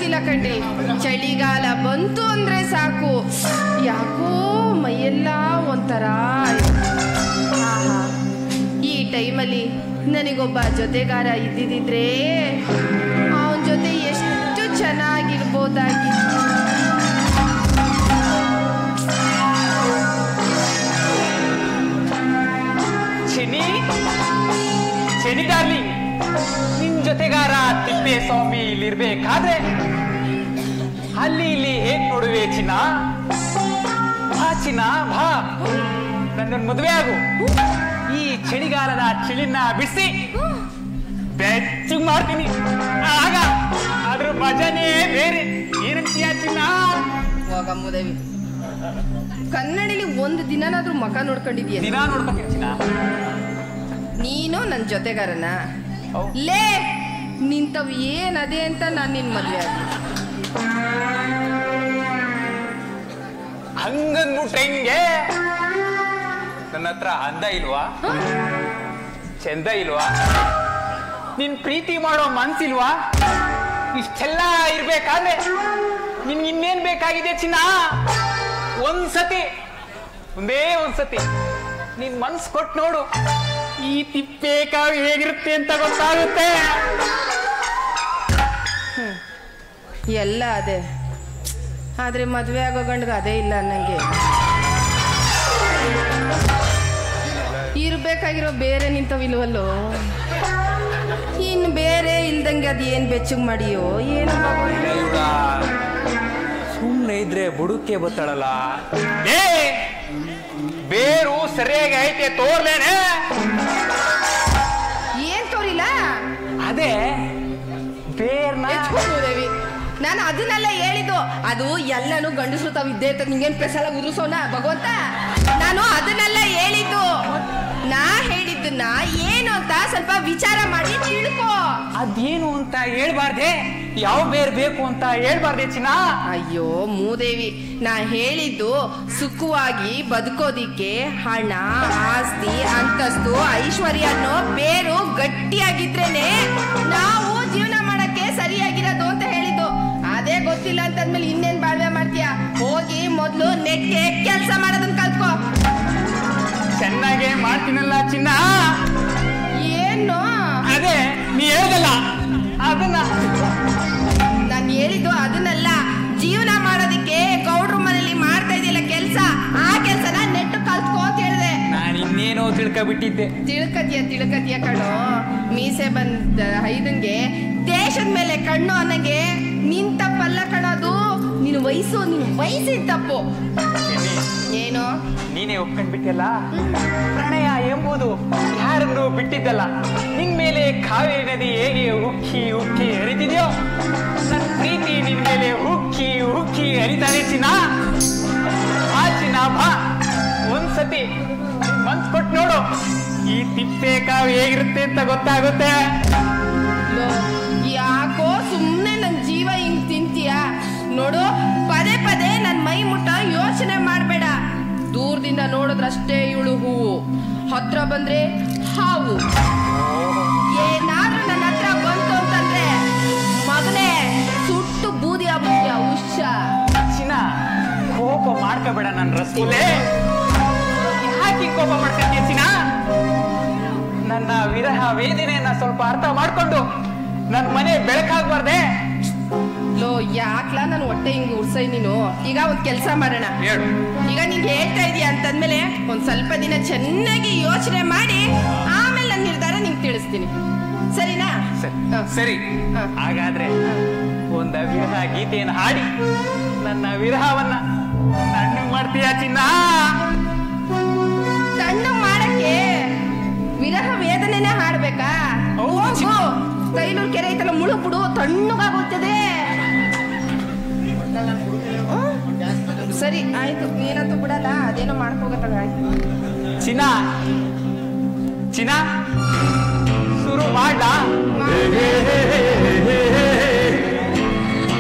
ಆಗ್ತಿಲ್ಲ ಕಣ್ರಿ ಚಳಿಗಾಲ ಬಂತು ಅಂದ್ರೆ ಸಾಕು ಯಾಕೋ ಮೈಯೆಲ್ಲ ಒಂಥರ ಆಹಾ ಈ ಟೈಮಲ್ಲಿ ನನಗೊಬ್ಬ ಜೊತೆಗಾರ ಇದ್ದಿದ್ರೆ ಅವನ ಜೊತೆ ಎಷ್ಟು ಚೆನ್ನಾಗಿರ್ಬೋದಾಗಿತ್ತು ಶನಿ ಶನಿ ಡಾರ್ಲಿಂಗ್ ನಿನ್ ಜೊತೆಗಾರ ತಿಪ್ಪೆ ಸ್ವಾಮಿ ಇಲ್ಲಿರ್ಬೇಕಾದ್ರೆ ಅಲ್ಲಿ ಇಲ್ಲಿ ಹೇಗ್ ನೋಡುವೆ ಚಿನ್ನ ಬಾ ಚಿನ್ನ ಬಾ ನನ್ನ ಮದುವೆ ಆಗು ಈ ಚಳಿಗಾಲದ ಚಳಿನ ಬಿಡಿಸಿ ಬೆಚ್ಚಗ್ ಮಾಡ್ತೀನಿ ಆಗ ಅದ್ರ ಮಜಾನೇ ಬೇರೆ ಏನಂತೀಯ ಚಿನ್ನ ಹೋಗಮ್ಮದೇವಿ ಕನ್ನಡಿಲಿ ಒಂದು ದಿನನಾದ್ರೂ ಮಕ ನೋಡ್ಕೊಂಡಿದ್ಯ ದಿನ ನೋಡ್ಕೊತೀನಿ ಚಿನ್ನ ನೀನು ನನ್ನ ಜೊತೆಗಾರನ ಹೌದ್. ಲೇ ನಿಂತವ್ ಏನದೆ ಅಂತ ನಾನು ನಿನ್ ಮದ್ವೆ ಆಗಿ ಹಂಗನ್ಬಿಟ್ರೆ ಹೆಂಗೆ ನನ್ನ ಹತ್ರ ಅಂದ ಇಲ್ವಾ ಚಂದ ಇಲ್ವಾ ನಿನ್ ಪ್ರೀತಿ ಮಾಡೋ ಮನ್ಸಿಲ್ವಾ ಇಷ್ಟೆಲ್ಲ ಇರ್ಬೇಕಾದ್ರೆ ನಿನ್ ಇನ್ನೇನ್ ಬೇಕಾಗಿದೆ ಚಿನ್ನ ಒಂದ್ಸತಿ ಒಂದೇ ಒಂದ್ಸತಿ ನಿನ್ ಮನ್ಸ್ ಕೊಟ್ಟು ನೋಡು ಈ ತಿಪ್ಪೆ ಕಾವು ಹೇಗಿರುತ್ತೆ ಅಂತ ಗೊತ್ತಾಗುತ್ತೆ ಎಲ್ಲ ಅದೇ ಆದ್ರೆ ಮದ್ವೆ ಆಗೋ ಗಂಡ್ಗೆ ಅದೇ ಇಲ್ಲ ಅನ್ನಂಗೆ ಇರ್ಬೇಕಾಗಿರೋ ಬೇರೆ ನಿಂತವಿಲ್ವಲ್ಲೋ ಇನ್ನು ಬೇರೆ ಇಲ್ದಂಗೆ ಅದ್ ಏನ್ ಬೆಚ್ಚಗ್ ಮಾಡಿಯೋ ಏನು ಸುಮ್ಮನೆ ಇದ್ರೆ ಬುಡುಕ್ಕೆ ಬತ್ತಾಳಲ್ಲ ಏ ಬೇರು ಸರಿಯಾಗಿ ಐತೆ ತೋರ್ಲೇನೆ ಏನ್ ತೋರಿಲ್ಲ ಅದೇ ಬೇರ್ನ ದೇವಿ ನಾನು ಅದನ್ನೆಲ್ಲ ಹೇಳಿದ್ದು ಅದು ಎಲ್ಲಾನು ಗಂಡಸರು ತಾವ್ ಇದ್ದೇ ಇರ್ತದೆ ನಿಂಗೇನ್ ಪೆಸಲ ಉದುರಿಸೋನ ಭಗವಂತ ನಾನು ಅದನ್ನೆಲ್ಲ ಹೇಳಿದ್ದು ನಾ ಹೇಳಿದ್ದನ್ನ ಏನು ಅಂತ ಸ್ವಲ್ಪ ವಿಚಾರ ಮಾಡಿ ತಿಳ್ಕೋ ಅದೇನು ಅಂತ ಹೇಳ್ಬಾರ್ದೆ ಯಾವ ಬೇರ್ ಬೇಕು ಅಂತ ಹೇಳ್ಬಾರ್ದೆ ಚಿನ್ನ ಅಯ್ಯೋ ಮೂದೇವಿ ನಾ ಹೇಳಿದ್ದು ಸುಖವಾಗಿ ಬದುಕೋದಿಕ್ಕೆ ಹಣ ಆಸ್ತಿ ಅಂತಸ್ತು ಐಶ್ವರ್ಯ ಅನ್ನೋ ಬೇರು ಗಟ್ಟಿಯಾಗಿದ್ರೇನೆ ನಾವು ಜೀವನ ಮಾಡಕ್ಕೆ ಸರಿಯಾಗಿರೋದು ಅಂತ ಹೇಳಿದ್ದು ಅದೇ ಗೊತ್ತಿಲ್ಲ ಅಂತಂದ್ಮೇಲೆ ಇನ್ನೇನ್ ಬಾಳ್ವೆ ಮಾಡ್ತೀಯ ಹೋಗಿ ಮೊದ್ಲು ನೆಟ್ಗೆ ಕೆಲಸ ಮಾಡೋದನ್ನ ಕಲ್ತ್ಕೋ ಚೆನ್ನಾಗೆ ಮಾಡ್ತೀನಲ್ಲ ಚಿನ್ನ ಏನು ಅದೇ ನೀ ಹೇಳ್ದಲ್ಲ ಅದನ್ನ ನಾನು ಹೇಳಿದ್ದು ಅದನ್ನೆಲ್ಲ ಜೀವನ ಮಾಡೋದಿಕ್ಕೆ ಗೌಡ್ರ ಮನೇಲಿ ಮಾಡ್ತಾ ಇದೆಯಲ್ಲ ಕೆಲಸ ಆ ಕೆಲಸನ ನೆಟ್ಟು ಕಲ್ತ್ಕೋ ಅಂತ ಹೇಳಿದೆ ನಾನು ಇನ್ನೇನೋ ತಿಳ್ಕೊಬಿಟ್ಟಿದ್ದೆ ತಿಳ್ಕತಿಯ ತಿಳ್ಕತಿಯ ಕಣು ಮೀಸೆ ಬಂದ ಐದಂಗೆ ದೇಶದ ಮೇಲೆ ಕಣ್ಣು ಅನ್ನಂಗೆ ನಿನ್ ತಪ್ಪಲ್ಲ ಕಣೋದು ನಿನ್ ವಯಸ್ಸು ನಿನ್ ವಯಸ್ಸಿನ ತಪ್ಪು ಚಿನ್ನಿ, ಏನು ನೀನೇ ಒಪ್ಕೊಂಡ್ಬಿಟ್ಟಲ್ಲ ಪ್ರಣಯ ಎಂಬುದು ಯಾರನ್ನು ಬಿಟ್ಟಿದ್ದಲ್ಲ ನಿನ್ ಮೇಲೆ ಕಾವೇರಿ ನದಿ ಹೇಗೆ ಉಕ್ಕಿ ಉಕ್ಕಿ ಹರಿತಿದ್ಯೋ ನನ್ನ ಪ್ರೀತಿ ನಿನ್ ಮೇಲೆ ಉಕ್ಕಿ ಉಕ್ಕಿ ಹರಿತಾನೆ ಚಿನ್ನ ಆ ಚಿನ್ನ ಬಾ ಒಂದ್ಸತಿ ಮನ್ಸ್ ಕೊಟ್ಟು ನೋಡು ಈ ತಿಪ್ಪೆ ಕಾವು ಹೇಗಿರುತ್ತೆ ಅಂತ ಗೊತ್ತಾಗುತ್ತೆ ಲೋ, ಯಾಕೋ ಸುಮ್ನೆ ನನ್ ಜೀವ ಹಿಂಗ್ ತಿಂತೀಯ ನೋಡು ಪದೇ ಪದೇ ನನ್ ಮೈ ಮುಟ್ಟ ಯೋಚನೆ ಮಾಡ್ಬೇಡ ದೂರದಿಂದ ನೋಡಿದ್ರಷ್ಟೇ ಇವಳು ಹೂವು ಹತ್ರ ಬಂದ್ರೆ ಹಾವು ಏನಾದ್ರೂ ನನ್ನ ಹತ್ರ ಬಂತು ಅಂತಂದ್ರೆ ಮಗನೇ ಸುಟ್ಟು ಬೂದಿ ಆಗ್ಬಿಟ್ಯ ಹುಷ ಚಿನ್ನ ಕೋಪ ಮಾಡ್ಕೋಬೇಡ ನನ್ನ ರಸಗುಲೆ ಯಾಕೆ ಕೋಪ ಮಾಡ್ಕೊಂತೀಯ ಚಿನ್ನ ನನ್ನ ವಿರಹ ವೇದನೆಯನ್ನ ಸ್ವಲ್ಪ ಅರ್ಥ ಮಾಡ್ಕೊಂಡು ನನ್ನ ಮನೆ ಬೆಳಕಾಗ್ಬಾರ್ದೆ ಲೋ ಯಾಕ್ಲಾ ನಾನು ಹೊಟ್ಟೆ ಹಿಂಗ್ ಉರ್ಸೈ ನೀನು ಈಗ ಒಂದ್ ಕೆಲ್ಸ ಮಾಡೋಣ ಹೇಳು ಈಗ ನೀನ್ ಹೇಳ್ತಾ ಇದೀಯ ಅಂತಂದ್ಮೇಲೆ ಒಂದ್ ಸ್ವಲ್ಪ ದಿನ ಚೆನ್ನಾಗಿ ಯೋಚನೆ ಮಾಡಿ ಆಮೇಲೆ ನನ್ನ ನಿರ್ಧಾರ ನಿಂಗೆ ತಿಳಿಸ್ತೀನಿ ಸರಿನಾ ಸರಿ ಹ. ಸರಿ ಹ. ಹಾಗಾದ್ರೆ ಒಂದ ವಿರಹ ಗೀತೆಯನ್ನು ಹಾಡಿ ನನ್ನ ವಿರಹವನ್ನ ತಣ್ಣಗೆ ಮಾಡ್ತೀಯ ಚಿನ್ನ ತಣ್ಣು ಮಾಡಕ್ಕೆ ವಿರಹ ವೇದನೆನೇ ಹಾಡ್ಬೇಕಾ ಹೌದು, ಹೋಗು ಚಿಕ್ಕ. ಕೈಲೂರು ಕೆರೆ ಐತಲ್ಲ ಮುಳುಗ್ಬಿಡು ತಣ್ಣಗಾಗುತ್ತದೆ ಹ್ಮ್? ಸರಿ ಆಯ್ತು ಏನಂತೂ ಬಿಡಲ್ಲ ಅದೇನೋ ಮಾಡ್ಕೋಗತ್ತಾಗ ಆಯ್ತು ಚಿನ್ನ ಚಿನ್ನ ಶುರು ಮಾಡ್ಲಾ